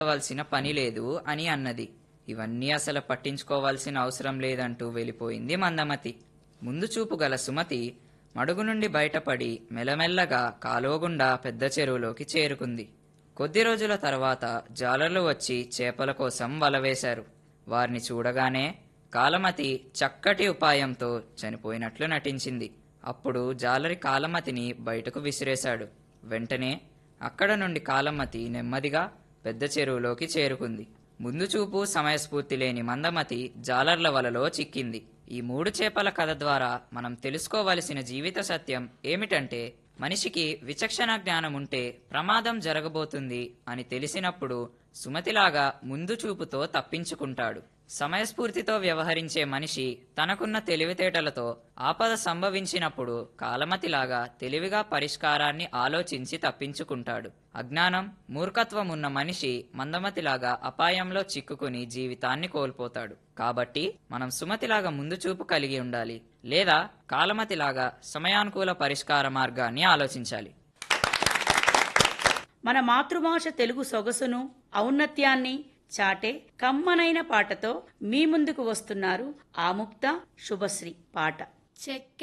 వలసిన పని లేదు అని అన్నది ఇవన్నీ అసలు పట్టించుకోవాల్సిన అవసరం లేదంటూ వెళ్ళిపోయింది మందమతి ముందు చూపు గల సుమతి మడుగు నుండి బయటపడి మెల్లమెల్లగా కాలువగుండా పెద్ద చెరువులోకి చేరుకుంది కొద్ది రోజుల తర్వాత జాలర్లు వచ్చి చేపల కోసం వల వేశారు వారిని చూడగానే కాలమతి చక్కటి ఉపాయంతో చనిపోయినట్లు నటించింది అప్పుడు జాలరి కాలమతిని బయటకు విసిరేశాడు వెంటనే అక్కడ నుండి కాలమతి నెమ్మదిగా పెద్ద చెరువులోకి చేరుకుంది ముందు చూపు సమయస్ఫూర్తి లేని మందమతి జాలర్ల వలలో చిక్కింది ఈ మూడు చేపల కథ ద్వారా మనం తెలుసుకోవలసిన జీవిత సత్యం ఏమిటంటే మనిషికి విచక్షణ జ్ఞానం ఉంటే ప్రమాదం జరగబోతుంది అని తెలిసినప్పుడు సుమతిలాగా ముందు చూపుతో తప్పించుకుంటాడు సమయస్ఫూర్తితో వ్యవహరించే మనిషి తనకున్న తెలివితేటలతో ఆపద సంభవించినప్పుడు కాలమతిలాగా తెలివిగా పరిష్కారాన్ని ఆలోచించి తప్పించుకుంటాడు అజ్ఞానం మూర్ఖత్వం ఉన్న మనిషి మందమతిలాగా అపాయంలో చిక్కుకుని జీవితాన్ని కోల్పోతాడు కాబట్టి మనం సుమతిలాగా ముందు చూపు కలిగి ఉండాలి లేదా కాలమతిలాగా సమయానుకూల పరిష్కార మార్గాన్ని ఆలోచించాలి మన మాతృభాష తెలుగు సొగసును ఔన్నత్యాన్ని చాటే కమ్మనైన పాటతో మీ ముందుకు వస్తున్నారు ఆముక్త శుభశ్రీ పాట చెక్క